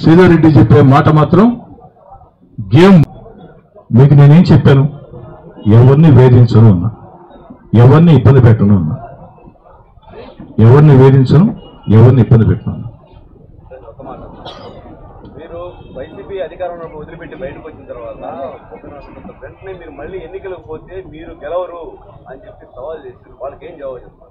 శ్రీధర్ రెడ్డి చెప్పే మాట మాత్రం గేమ్ మీకు నేనేం చెప్పాను ఎవరిని వేధించను అన్నా ఎవరిని ఇబ్బంది పెట్టను అన్నా ఎవరిని వేధించను ఎవరిని ఇబ్బంది పెట్టను అన్నా ఒక మాట మీరు వైసీపీ అధికారంలో వదిలిపెట్టి బయటకు వచ్చిన తర్వాత ఒక రాష్ట్రంలో వెంటనే మీరు మళ్ళీ ఎన్నికలకు పోతే మీరు గెలవరు అని చెప్పి సవాల్ చేశారు వాళ్ళకి ఏం జవాబు చెప్తారు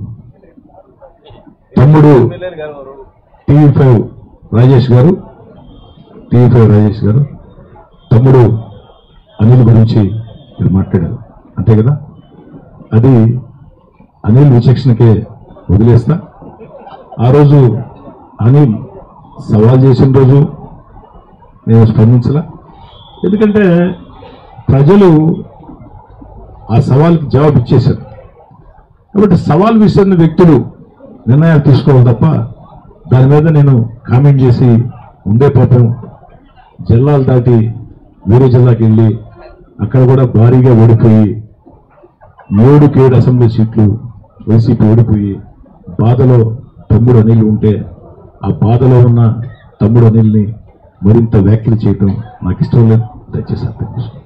తమ్ముడు ఎమ్మెల్యేలు గెలవరు టీవీ ఫైవ్ రాజేష్ గారు టీవీ ఫైవ్ రాజేష్ గారు తమ్ముడు అనిల్ గురించి మీరు మాట్లాడారు అంతే కదా అది అనిల్ విచక్షణకే వదిలేస్తా ఆ రోజు అనిల్ సవాల్ చేసిన రోజు నేను స్పందించలా ఎందుకంటే ప్రజలు ఆ సవాల్కి జవాబు ఇచ్చేశారు కాబట్టి సవాల్ విసిరిన వ్యక్తులు నిర్ణయాలు తీసుకోవాలి తప్ప దాని మీద నేను కామెంట్ చేసి ఉండే పాపం జిల్లాలు దాటి వేరే జిల్లాకి వెళ్ళి అక్కడ కూడా భారీగా ఓడిపోయి ఏడుకి ఏడు అసెంబ్లీ సీట్లు వైసీపీ ఓడిపోయి బాధలో తమ్ముడు అనిల్ ఉంటే ఆ బాధలో ఉన్న తమ్ముడు అనిల్ని మరింత వ్యాఖ్యలు చేయటం నాకు ఇష్టం లేదు దయచేసి అర్థం చేసుకోండి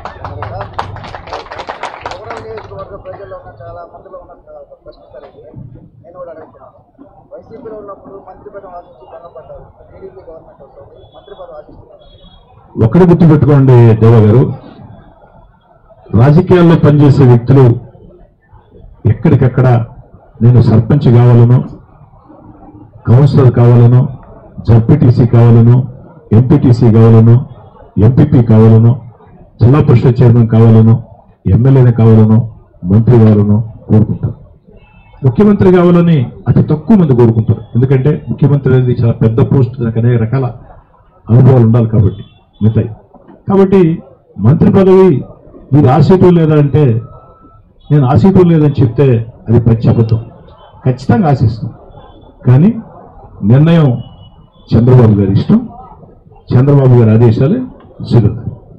గౌరవ నియోజకవర్గ ప్రజల్లో ఉన్న చాలా మందిలో ఉన్న ఒక ప్రశ్న సార్ ఇది నేను కూడా అడుగుతున్నాను వైసీపీలో ఉన్నప్పుడు మంత్రి పదం ఆశించి భంగపడ్డారు టీడీపీ గవర్నమెంట్ వస్తుంది మంత్రి పదం ఆశిస్తున్నారు ఒకటి గుర్తుపెట్టుకోండి దేవ గారు రాజకీయాల్లో పనిచేసే వ్యక్తులు ఎక్కడికక్కడ నేను సర్పంచ్ కావాలనో కౌన్సిలర్ కావాలనో జడ్పీటీసీ కావాలనో ఎంపీటీసీ కావాలనో ఎంపీపీ కావాలనో జిల్లా పరిషత్ చైర్మన్ కావాలనో ఎమ్మెల్యేని కావాలనో మంత్రి కావాలనో కోరుకుంటారు ముఖ్యమంత్రి కావాలని అతి తక్కువ మంది కోరుకుంటారు ఎందుకంటే ముఖ్యమంత్రి అనేది చాలా పెద్ద పోస్ట్ దానికి అనేక రకాల అనుభవాలు ఉండాలి కాబట్టి మిగతాయి కాబట్టి మంత్రి పదవి మీరు ఆశీటం లేదా అంటే నేను ఆశీటం లేదని చెప్తే అది పచ్చి అబద్ధం ఖచ్చితంగా ఆశిస్తాం కానీ నిర్ణయం చంద్రబాబు గారి ఇష్టం చంద్రబాబు గారి ఆదేశాలే శిలు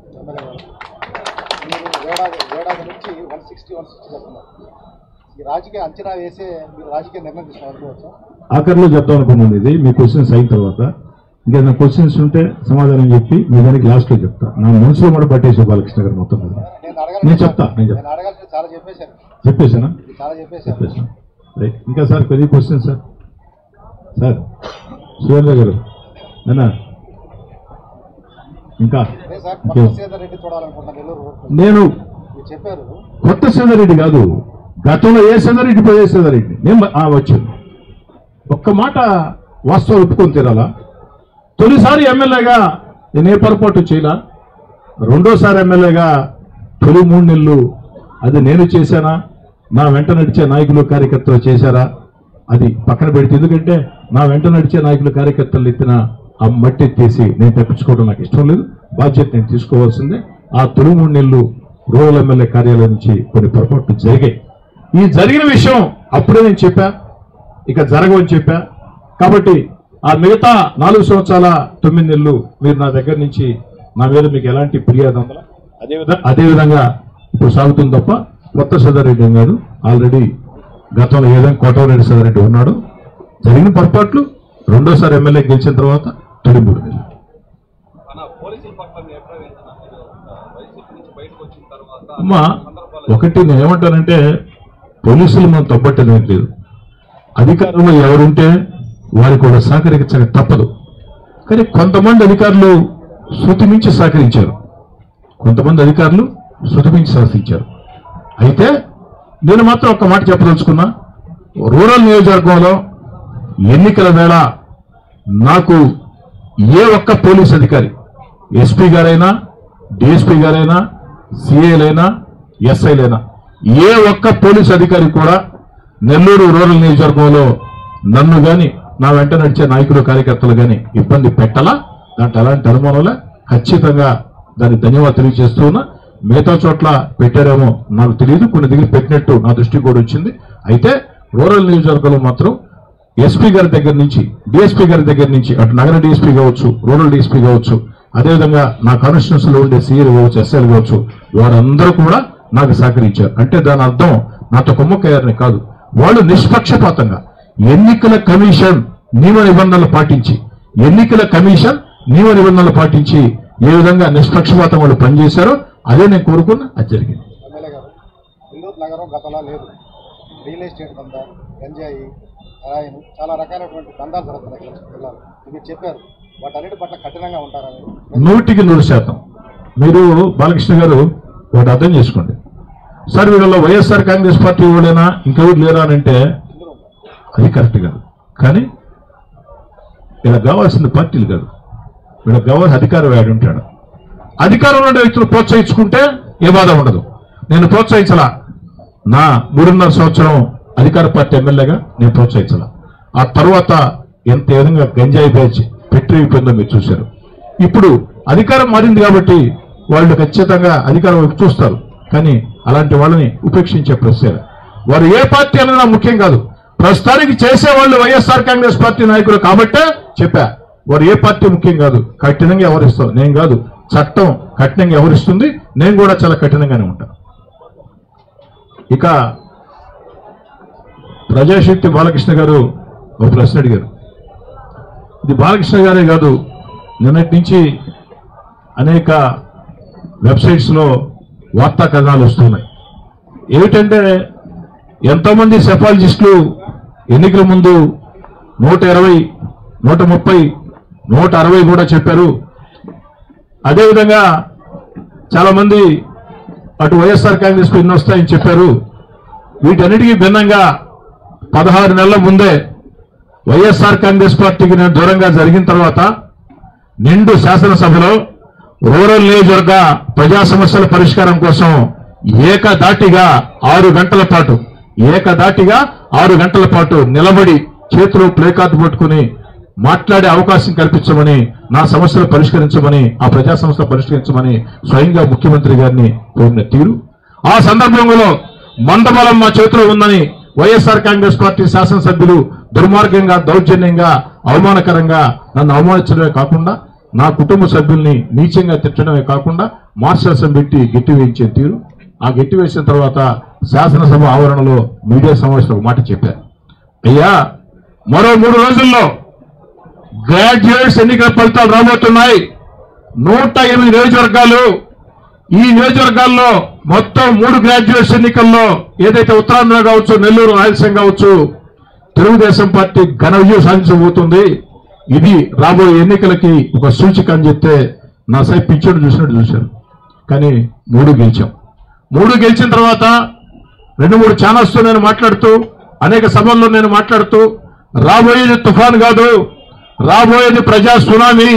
మీరు ఏడాది ఏడాది నుంచి వన్ సిక్స్టీ వన్ సిక్స్టీ చెప్తున్నారు ఈ రాజకీయ అంచనా వేసే మీరు రాజకీయ నిర్ణయం తీసుకుని అనుకోవచ్చు ఆఖరిలో చెప్దాం అనుకున్నాను ఇది మీ క్వశ్చన్స్ అయిన తర్వాత ఇంకేదైనా క్వశ్చన్స్ ఉంటే సమాధానం చెప్పి మీ దానికి లాస్ట్లో చెప్తా నా మనసులో కూడా పట్టేసే బాలకృష్ణ గారు మొత్తం మీద నేను అడగాలి నేను చెప్తా, నేను చెప్తా. నేను అడగాల్సింది చాలా చెప్పేశాను చెప్పేసానా మీరు చాలా చెప్పేశారు చెప్పేసాను రైట్ ఇంకా సార్ కొద్ది క్వశ్చన్ సార్ సార్ సురేంద్ర గారు నేనా ఇంకా అదే సార్ ఓకే. కొత్త సీతారెడ్డి రెడ్డి చూడాలనుకుంటున్నాను నెల్లూరు రోడ్ నేను మీరు చెప్పారు కొత్త సీతారెడ్డి కాదు గతంలో ఏ సీతారెడ్డి పోయే సీతారెడ్డి నేను ఆ, వచ్చాను ఒక్క మాట వాస్తవం ఒప్పుకొని తీరాలా తొలిసారి ఎమ్మెల్యేగా నేను ఏ పొరపాటు చేయలా రెండోసారి ఎమ్మెల్యేగా తొలి మూడు నెలలు అది నేను చేశానా నా వెంట నడిచే నాయకులు కార్యకర్తలు చేశారా అది పక్కన పెడితే ఎందుకంటే నా వెంట నడిచే నాయకులు కార్యకర్తలు ఎత్తిన ఆ మట్టి ఎత్తేసి నేను తప్పించుకోవడం నాకు ఇష్టం లేదు బాధ్యత నేను తీసుకోవాల్సిందే ఆ తొలి మూడు నెలలు రూరల్ ఎమ్మెల్యే కార్యాలయం నుంచి కొన్ని పొరపాట్లు జరిగాయి ఈ జరిగిన విషయం అప్పుడే నేను చెప్పా ఇక జరగవని చెప్పా కాబట్టి ఆ మిగతా నాలుగు సంవత్సరాల తొమ్మిది నెలలు మీరు నా దగ్గర నుంచి నా మీద మీకు ఎలాంటి ఫిర్యాదు అందల అదేవిధంగా అదేవిధంగా ఇప్పుడు సాగుతుంది తప్ప కొత్త సదారెడ్డి ఏం కాదు ఆల్రెడీ గతంలో ఏదైనా కోటవరెడ్డి సదారెడ్డి ఉన్నాడు జరిగిన పొరపాట్లు రెండోసారి ఎమ్మెల్యే గెలిచిన తర్వాత తొలి మూడు నెలలు మన పోలీసుల పట్ల మీ అభిప్రాయం ఏంటన్నా మీరు వైసీపీ నుంచి బయటకు వచ్చిన తర్వాత అమ్మా సందర్భాలు ఒకటి నేను ఏమంటానంటే పోలీసులు మనం తప్పట్టడం ఏం లేదు అధికారంలో ఎవరుంటే వారికి కూడా సహకరించక తప్పదు కానీ కొంతమంది అధికారులు శృతి మించి సహకరించారు కొంతమంది అధికారులు శృతి మించి సహకరించారు అయితే నేను మాత్రం ఒక మాట చెప్పదలుచుకున్నా రూరల్ నియోజకవర్గంలో ఎన్నికల వేళ నాకు ఏ ఒక్క పోలీస్ అధికారి ఎస్పీ గారైనా డిఎస్పీ గారైనా సిఐలైనా ఎస్ఐలైనా ఏ ఒక్క పోలీస్ అధికారి కూడా నెల్లూరు రూరల్ నియోజకవర్గంలో నన్ను గాని నా వెంట నడిచే నాయకులు కార్యకర్తలు గాని ఇబ్బంది పెట్టాలా దాంట్లో ఎలాంటి అనుమానంలే ఖచ్చితంగా దానికి ధన్యవాదాలు తెలియజేస్తూ ఉన్నా మిగతా చోట్ల పెట్టారేమో నాకు తెలియదు కొన్ని దగ్గర పెట్టినట్టు నా దృష్టికి కూడా వచ్చింది అయితే రూరల్ నియోజకవర్గంలో మాత్రం ఎస్పీ గారి దగ్గర నుంచి డిఎస్పీ గారి దగ్గర నుంచి అటు నగర డిఎస్పీ కావచ్చు రూరల్ డిఎస్పీ కావచ్చు అదేవిధంగా నా కాన్స్టిట్యూన్స్ లో ఉండే సీఎల్ కావచ్చు ఎస్ఎల్ కావచ్చు వారందరూ కూడా నాకు సహకరించారు అంటే దాని అర్థం నాతో కుమ్మక్కయ్యారని కాదు వాళ్ళు నిష్పక్షపాతంగా ఎన్నికల కమిషన్ నియమ నిబంధనలు పాటించి ఎన్నికల కమిషన్ నియమ నిబంధనలు పాటించి ఏ విధంగా నిష్పక్షపాతం వాళ్ళు పనిచేశారో అదే నేను కోరుకున్నా అది జరిగింది ఎమ్మెల్యే గారు హిందూ నగరం గతంలో లేదు రియల్ ఎస్టేట్ దందా గంజాయి రాయను చాలా రకాలైనటువంటి దందాలు జరుగుతున్నాయి ఇక్కడ జిల్లాలో మీరు చెప్పారు వాటన్నిటి పట్ల కఠినంగా ఉంటారని నూటికి నూరు శాతం మీరు బాలకృష్ణ గారు ఒకటి అర్థం చేసుకోండి సార్ వీళ్ళలో వైఎస్ఆర్ కాంగ్రెస్ పార్టీ వాళ్ళైనా ఇంకెవరు లేరా అని అంటే అందరూ ఉంటారు అది కరెక్ట్ కాదు కానీ వీళ్ళకి కావాల్సింది పార్టీలు కాదు వీళ్ళకి కావాల్సిన అధికారం వాడు ఉంటాడు అధికారం ఉన్న వ్యక్తులు ప్రోత్సహించుకుంటే ఏ బాధ ఉండదు నేను ప్రోత్సహించలా నా మూడున్నర సంవత్సరం అధికార పార్టీ ఎమ్మెల్యేగా నేను ప్రోత్సహించలా ఆ తర్వాత ఎంత ఏ విధంగా గంజాయి బ్యాచ్ పెట్టిపోయిందో మీరు చూశారు ఇప్పుడు అధికారం మారింది కాబట్టి వాళ్ళు ఖచ్చితంగా అధికారం వైపు చూస్తారు కానీ అలాంటి వాళ్ళని ఉపేక్షించే ప్రశ్న వారు ఏ పార్టీ అనేది నాకు ముఖ్యం కాదు ప్రస్తుతానికి చేసేవాళ్ళు వైఎస్ఆర్ కాంగ్రెస్ పార్టీ నాయకులు కాబట్టే చెప్పా వారు ఏ పార్టీ ముఖ్యం కాదు కఠినంగా వ్యవహరిస్తాం నేను కాదు చట్టం కఠినంగా వ్యవహరిస్తుంది నేను కూడా చాలా కఠినంగానే ఉంటాను ఇక ప్రజాశక్తి బాలకృష్ణ గారు ఒక ప్రశ్న అడిగారు ఇది బాలకృష్ణ గారే కాదు నిన్నటి నుంచి అనేక వెబ్సైట్స్లో వార్తా కథనాలు వస్తున్నాయి ఏమిటంటే ఎంతోమంది సెఫాలజిస్టులు ఎన్నికల ముందు నూట ఇరవై నూట ముప్పై నూట అరవై కూడా చెప్పారు అదేవిధంగా చాలామంది అటు వైఎస్ఆర్ కాంగ్రెస్ ఎన్ని వస్తాయని చెప్పారు వీటన్నిటికీ భిన్నంగా పదహారు నెలల ముందే వైఎస్ఆర్ కాంగ్రెస్ పార్టీకి నేను దూరంగా జరిగిన తర్వాత నిండు శాసనసభలో రూరల్ నియోజకవర్గ ప్రజా సమస్యల పరిష్కారం కోసం ఏకదాటిగా ఆరు గంటల పాటు ఏకదాటిగా ఆరు గంటల పాటు నిలబడి చేతిలో ప్లే కార్డు పట్టుకుని మాట్లాడే అవకాశం కల్పించమని నా సమస్యలు పరిష్కరించమని ఆ ప్రజా సంస్థ పరిష్కరించమని స్వయంగా ముఖ్యమంత్రి గారిని కోరిన తీరు ఆ సందర్భంలో మందబలం మా చేతిలో ఉందని వైఎస్ఆర్ కాంగ్రెస్ పార్టీ శాసనసభ్యులు దుర్మార్గంగా దౌర్జన్యంగా అవమానకరంగా నన్ను అవమానించడమే కాకుండా నా కుటుంబ సభ్యుల్ని నీచంగా తిట్టడమే కాకుండా మార్షల్సం పెట్టి గట్టి వేయించే తీరు ఆ గట్టి వేసిన తర్వాత శాసనసభ ఆవరణలో మీడియా సమావేశంలో ఒక మాట చెప్పారు అయ్యా మరో మూడు రోజుల్లో గ్రాడ్యుయేట్స్ ఎన్నికల ఫలితాలు రాబోతున్నాయి నూట ఎనిమిది నియోజకవర్గాలు ఈ నియోజకవర్గాల్లో మొత్తం మూడు గ్రాడ్యుయేట్స్ ఎన్నికల్లో ఏదైతే ఉత్తరాంధ్ర కావచ్చు నెల్లూరు రాయలసీమ కావచ్చు తెలుగుదేశం పార్టీ ఘన విజయం సాధించబోతుంది ఇది రాబోయే ఎన్నికలకి ఒక సూచిక అని చెప్తే నా సై పిచ్చోడు చూసినట్టు చూశారు కానీ మూడు గెలిచాం మూడు గెలిచిన తర్వాత రెండు మూడు ఛానల్స్తో నేను మాట్లాడుతూ అనేక సభల్లో నేను మాట్లాడుతూ రాబోయేది తుఫాన్ కాదు రాబోయేది ప్రజా సునామీ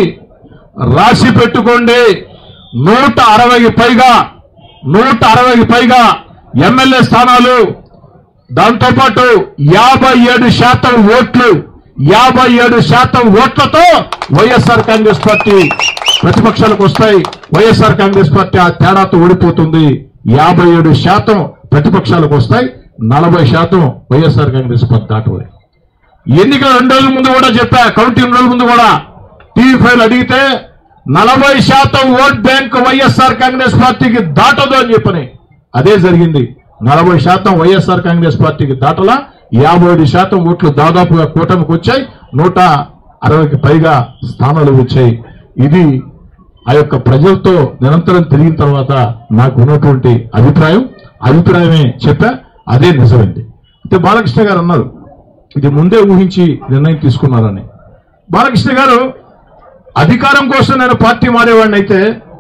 రాసి పెట్టుకోండి నూట అరవైకి పైగా నూట అరవైకి పైగా ఎమ్మెల్యే స్థానాలు దాంతోపాటు యాభై ఏడు శాతం ఓట్లు యాభై ఏడు శాతం ఓట్లతో వైఎస్ఆర్ కాంగ్రెస్ పార్టీ ప్రతిపక్షాలకు వస్తాయి వైఎస్ఆర్ కాంగ్రెస్ పార్టీ ఆ తేడాతో ఓడిపోతుంది యాభై ఏడు శాతం ప్రతిపక్షాలకు వస్తాయి నలభై శాతం వైఎస్ఆర్ కాంగ్రెస్ పార్టీ దాటవాలి ఎన్నికల రెండు రోజుల ముందు కూడా చెప్పా కౌంటింగ్ రోజుల ముందు కూడా టీవీ ఫైల్ అడిగితే నలభై శాతం ఓట్ బ్యాంక్ వైఎస్ఆర్ కాంగ్రెస్ పార్టీకి దాటదు అని చెప్పని అదే జరిగింది నలభై శాతం వైఎస్ఆర్ కాంగ్రెస్ పార్టీకి దాటలా యాభై ఏడు శాతం ఓట్లు దాదాపుగా కూటమికి వచ్చాయి నూట అరవైకి పైగా స్థానాలు వచ్చాయి ఇది ఆ యొక్క ప్రజలతో నిరంతరం తిరిగిన తర్వాత నాకు ఉన్నటువంటి అభిప్రాయం అభిప్రాయమే చెప్పా అదే నిజమైంది అయితే బాలకృష్ణ గారు అన్నారు ఇది ముందే ఊహించి నిర్ణయం తీసుకున్నారని బాలకృష్ణ గారు అధికారం కోసం నేను పార్టీ మారేవాడిని అయితే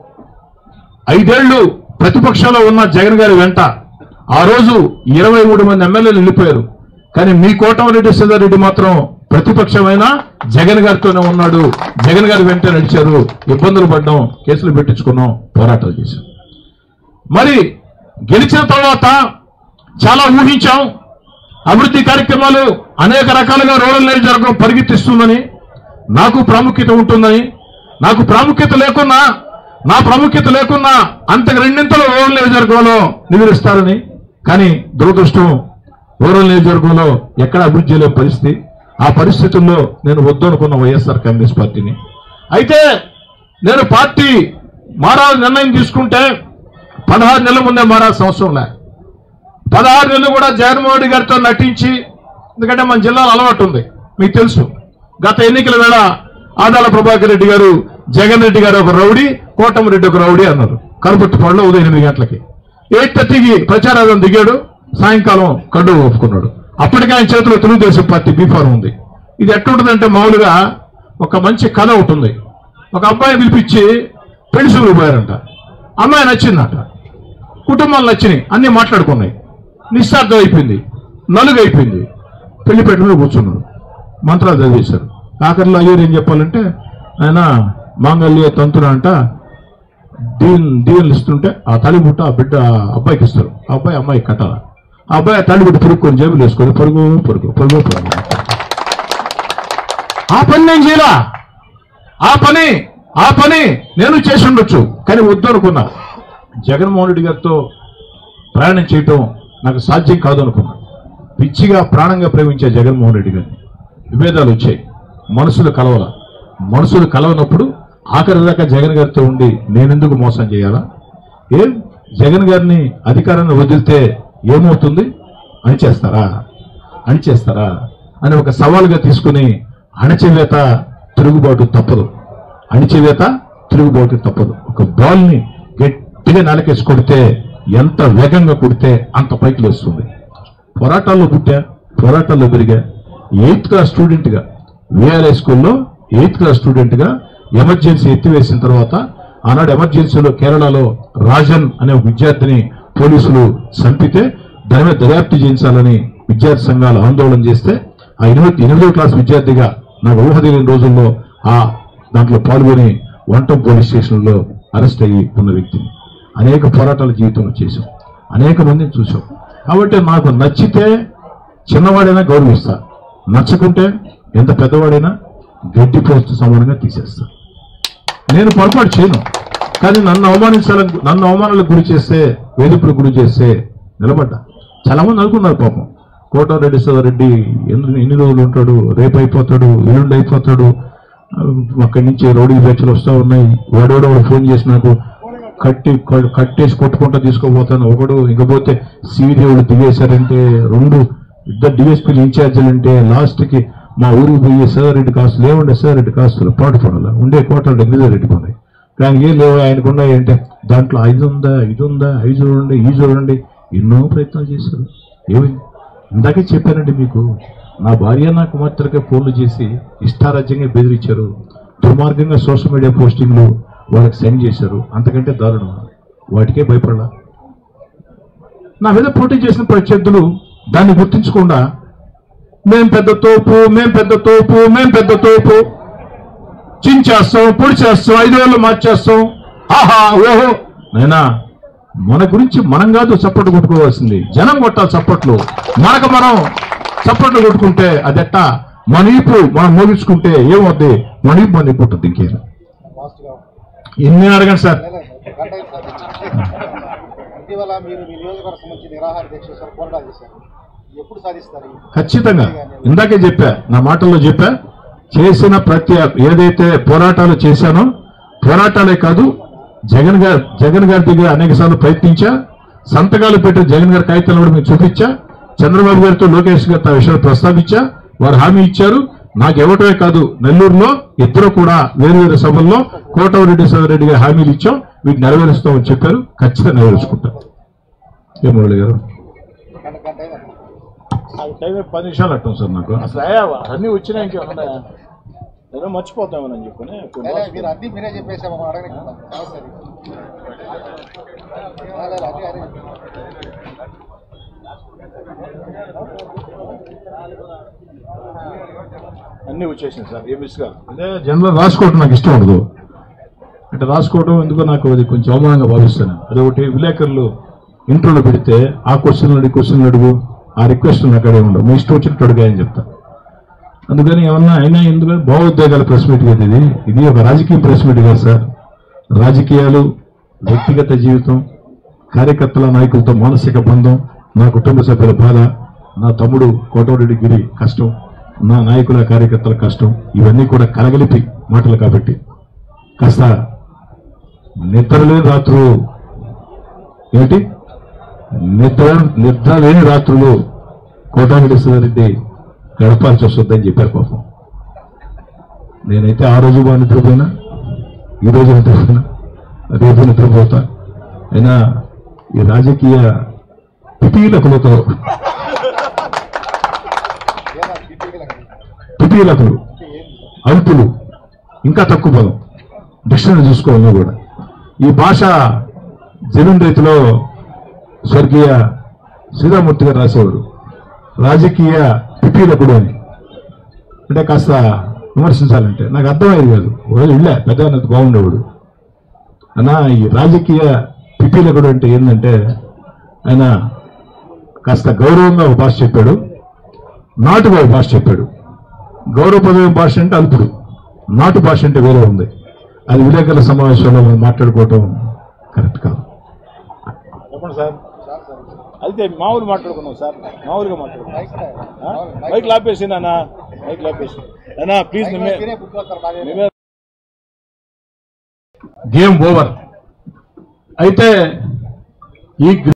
ఐదేళ్లు ప్రతిపక్షంలో ఉన్న జగన్ గారి వెంట ఆ రోజు ఇరవై మూడు మంది ఎమ్మెల్యేలు వెళ్ళిపోయారు కానీ మీ కోటమిరెడ్డి రెడ్డి మాత్రం ప్రతిపక్షమైన జగన్ గారితోనే ఉన్నాడు జగన్ గారి వెంట నడిచారు ఇబ్బందులు పడ్డాం కేసులు పెట్టించుకున్నాం పోరాటాలు చేశాం మరి గెలిచిన తర్వాత చాలా ఊహించాం అభివృద్ధి కార్యక్రమాలు అనేక రకాలుగా రూరల్ నియోజకవర్గం పరిగెత్తిస్తుందని నాకు ప్రాముఖ్యత ఉంటుందని నాకు ప్రాముఖ్యత లేకున్నా నా ప్రాముఖ్యత లేకున్నా అంతకు రెండింతలు రూరల్ నియోజకవర్గంలో నివరిస్తారని కానీ దురదృష్టం రూరల్ నియోజకవర్గంలో ఎక్కడ అభివృద్ధి చేయలేని పరిస్థితి ఆ పరిస్థితుల్లో నేను వద్దు అనుకున్న వైఎస్ఆర్ కాంగ్రెస్ పార్టీని అయితే నేను పార్టీ మారాలని నిర్ణయం తీసుకుంటే పదహారు నెలల ముందే మారాల్సిన అవసరం లే పదహారు నెలలు కూడా జగన్మోహన్ రెడ్డి గారితో నటించి ఎందుకంటే మన జిల్లాలో అలవాటు ఉంది మీకు తెలుసు గత ఎన్నికల వేళ ఆదాల ప్రభాకర్ రెడ్డి గారు జగన్ రెడ్డి గారు ఒక రౌడీ కోటమిరెడ్డి ఒక రౌడీ అన్నారు కరుపట్టుపాడులో ఉదయం ఎనిమిది గంటలకి ఎయిట్ థర్టీకి ప్రచారార్థం దిగాడు సాయంకాలం కడ్డు ఒప్పుకున్నాడు అప్పటికే ఆయన చేతిలో తెలుగుదేశం పార్టీ బీఫారం ఉంది ఇది ఎట్లుంటుందంటే మామూలుగా ఒక మంచి కథ ఒకటి ఉంది ఒక అబ్బాయి పిలిపించి పెళ్లి చూపులు పోయారంట అమ్మాయి నచ్చిందట కుటుంబాలు నచ్చినాయి అన్ని మాట్లాడుకున్నాయి నిశ్చార్థం అయిపోయింది నలుగు అయిపోయింది పెళ్లి పెట్టిన కూర్చున్నాడు మంత్రాలు చదివేశారు ఆఖరిలో అయ్యారు ఏం చెప్పాలంటే ఆయన మాంగళ్య తంతున అంట దీన్ దీవెనలు ఇస్తుంటే ఆ తల్లిబుట్ట ఆ బిడ్డ ఆ అబ్బాయికి ఇస్తారు ఆ అబ్బాయి అమ్మాయికి కట్టాలి ఆ అబ్బాయి ఆ తల్లిబుట్ట పురుక్కొని జేబులు వేసుకొని పరుగు పరుగు పరుగు పరుగు ఆ పని నేను చేయలా ఆ పని ఆ పని నేను చేసి ఉండొచ్చు కానీ వద్దు అనుకున్నా జగన్మోహన్ రెడ్డి గారితో ప్రయాణం చేయటం నాకు సాధ్యం కాదు అనుకున్నా పిచ్చిగా ప్రాణంగా ప్రేమించే జగన్మోహన్ రెడ్డి గారిని విభేదాలు వచ్చాయి మనసులు కలవల మనసులు కలవనప్పుడు ఆఖరి దాకా జగన్ గారితో ఉండి నేనెందుకు మోసం చేయాలా ఏం జగన్ గారిని అధికారాన్ని వదిలితే ఏమవుతుంది అణిచేస్తారా అణిచేస్తారా అని ఒక సవాలుగా తీసుకుని అణచివేత తిరుగుబాటు తప్పదు అణిచివేత తిరుగుబాటు తప్పదు ఒక బాల్ ని గట్టిగా నెలకేసి కొడితే ఎంత వేగంగా కొడితే అంత పైకి లేస్తుంది పోరాటాల్లో పుట్టా పోరాటాల్లో పెరిగా ఎయిత్ క్లాస్ స్టూడెంట్ గా విఆర్ఐ స్కూల్లో ఎయిత్ క్లాస్ స్టూడెంట్ గా ఎమర్జెన్సీ ఎత్తివేసిన తర్వాత ఆనాడు ఎమర్జెన్సీలో కేరళలో రాజన్ అనే ఒక విద్యార్థిని పోలీసులు చంపితే దాని మీద దర్యాప్తు చేయించాలని విద్యార్థి సంఘాలు ఆందోళన చేస్తే ఆ ఎనిమిది ఎనిమిదో క్లాస్ విద్యార్థిగా నాకు ఊహ తెలియని రోజుల్లో ఆ దాంట్లో పాల్గొని వంటం పోలీస్ స్టేషన్లో అరెస్ట్ అయ్యి ఉన్న వ్యక్తిని అనేక పోరాటాల జీవితంలో చేశాం అనేక మందిని చూసాం కాబట్టి నాకు నచ్చితే చిన్నవాడైనా గౌరవిస్తా నచ్చకుంటే ఎంత పెద్దవాడైనా గడ్డి పోస్ట్ సమానంగా తీసేస్తా నేను పొరపాటు చేయను కానీ నన్ను అవమానించాలని నన్ను అవమానాలకు గురి చేస్తే వేధింపులకు గురి చేస్తే నిలబడ్డా చాలా మంది అనుకున్నారు పాపం కోటారెడ్డి సోదరెడ్డి ఎన్ని ఎన్ని రోజులు ఉంటాడు రేపు అయిపోతాడు ఎల్లుండి అయిపోతాడు ఆ, అక్కడి నుంచి రౌడీ బ్యాచ్లు వస్తా ఉన్నాయి వాడోడో వాడు ఫోన్ చేసి నాకు కట్టి క- కట్టేసి కొట్టుకుంటా తీసుకోపోతాను ఒకడు ఇకపోతే సీరియల్ దిగేశారంటే రెండు ఇద్దరు డిఎస్పీలు ఇన్ఛార్జీలు అంటే లాస్ట్ కి మా ఊరికి పోయి సార్ రెడ్డి కాస్తులు ఏముండే సార్ రెడ్డి కాస్తులు పాటు పడాలి ఉండే కోటలు గిరిజర్ రెడ్డి ఉన్నాయి కానీ ఏం లేవు ఆయనకున్నా ఏంటంటే దాంట్లో ఐదు ఉందా ఇది ఉందా ఐదు చూడండి ఈ చూడండి ఎన్నో ప్రయత్నాలు చేశారు ఏమి ఇందాకే చెప్పానండి మీకు నా భార్య నా కుమార్తెలకే ఫోన్లు చేసి ఇష్టారాజ్యంగా బెదిరించారు దుర్మార్గంగా సోషల్ మీడియా పోస్టింగ్లు వాళ్ళకి సెండ్ చేశారు అంతకంటే దారుణం వాటికే భయపడలా నా మీద పోటీ చేసిన ప్రత్యర్థులు దాన్ని గుర్తించకుండా మేం పెద్ద తోపు మేం పెద్ద తోపు మేం పెద్ద తోపు చించేస్తాం పొడి చేస్తాం ఐదు వేలు మార్చేస్తాం ఆహా ఓహో నైనా మన గురించి మనం కాదు చప్పట్లు కొట్టుకోవాల్సింది జనం కొట్టాలి చప్పట్లు మనకు మనం చప్పట్లు కొట్టుకుంటే అదెట్ట మన ఈపు మనం మోగించుకుంటే ఏమవుద్ది మన ఈపు మన ఈపు ఉంటుంది ఇంకేం లాస్ట్గా ఎన్ని అడగండి సార్ గంట అయింది సార్. ఇటీవల మీరు మీ నియోజకవర్గం సంబంధించి నిరాహార దీక్ష చేశారు పోరాటాలు చేశారు ఎప్పుడు సాధిస్తారు ఇవి? ఖచ్చితంగా ఇందాకే చెప్పా నా మాటల్లో చెప్పా చేసిన ప్రతి ఏదైతే పోరాటాలు చేశానో పోరాటాలే కాదు జగన్ గారు జగన్ గారి దగ్గర అనేక సార్లు ప్రయత్నించా సంతకాలు పెట్టి జగన్ గారి కాగితాలు కూడా మీకు చూపించా చంద్రబాబు గారితో లోకేష్ గారితో ఆ విషయాలు ప్రస్తావించా వారు హామీ ఇచ్చారు నాకు ఇవ్వటమే కాదు నెల్లూరులో ఇద్దరు కూడా వేరు వేరు సభల్లో కోటమిరెడ్డి రెడ్డి గారు హామీలు ఇచ్చాం వీటిని నెరవేరుస్తామని చెప్పారు ఖచ్చితంగా నెరవేర్చుకుంటాం ఏ మురళి గారు గంట గంట అయింది అది టైం పది నిమిషాలు అట్టం సార్ నాకు అసలు అయ్యా అన్నీ వచ్చినా ఇంకేమన్నా ఏదో మర్చిపోతామని చెప్పని కొన్ని లేదా మీరు అన్ని మీరే చెప్పేసాము మనం అడగనికుండా సమస్య అది. లేదా, లేదా, అదే, అదే. అన్నీ వచ్చేసింది సార్ ఏ మిస్ కాదు అదే జనరల్ రాసుకోవటం నాకు ఇష్టం ఉండదు అంటే రాసుకోవడం ఎందుకో నాకు అది కొంచెం అవమానంగా భావిస్తాను అది ఒకటి విలేకరులు ఇంట్రోలో పెడితే ఆ క్వశ్చన్లు అడిగి క్వశ్చన్లు అడుగు ఆ రిక్వెస్ట్ నాకు అడే ఉండవు మీ ఇష్టం వచ్చినట్టు అడిగాయని చెప్తా అందుకని ఏమన్నా అయినా ఎందుకంటే భావోద్వేగాల ప్రెస్ మీట్ కదా ఇది ఇది ఒక రాజకీయ ప్రెస్ మీట్ కాదు సార్ రాజకీయాలు వ్యక్తిగత జీవితం కార్యకర్తల నాయకులతో మానసిక బంధం నా కుటుంబ సభ్యుల బాధ నా తమ్ముడు కోటమిరెడ్డి గిరి కష్టం నా నాయకుల కార్యకర్తల కష్టం ఇవన్నీ కూడా కలగలిపి మాటలు కాబట్టి కాస్త నిద్రలేని రాత్రులు ఏమిటి నిద్ర నిద్ర లేని రాత్రులు కోటామిరెడ్డి గడపాల్సి వస్తుందని చెప్పారు పాపం నేనైతే ఆ రోజు బాగా నిద్రపోయినా ఈ రోజు నిద్రపోయినా రేపు నిద్రపోతా అయినా ఈ రాజకీయ పిపీలకులతో పిపీలకులు అల్పులు ఇంకా తక్కువ పదం డిక్షనరీ చూసుకోవాలి కూడా ఈ భాష జమీన్ రైతులో స్వర్గీయ శ్రీరామూర్తి గారు రాసేవారు రాజకీయ పిపీలకుడు అని అంటే కాస్త విమర్శించాలంటే నాకు అర్థమయ్యేది కాదు ఒకవేళ ఇళ్ళే పెద్ద అన్నది బాగుండేవాడు అన్నా ఈ రాజకీయ పిపీలకుడు అంటే ఏంటంటే ఆయన కాస్త గౌరవంగా ఒక భాష చెప్పాడు నాటుగా ఒక భాష చెప్పాడు గౌరవపదమైన భాష అంటే అల్పుడు నాటు భాష అంటే వేరే ఉంది అది విలేకరుల సమావేశంలో మనం మాట్లాడుకోవటం కరెక్ట్ కాదు చెప్పండి సార్ అయితే మామూలు మాట్లాడుకున్నాం సార్ మామూలుగా మాట్లాడుకున్నాం మైక్ లాపేసి నాన్న మైక్ లాపేసి అన్నా ప్లీజ్ నిమ్మే నిమ్మే గేమ్ ఓవర్ అయితే ఈ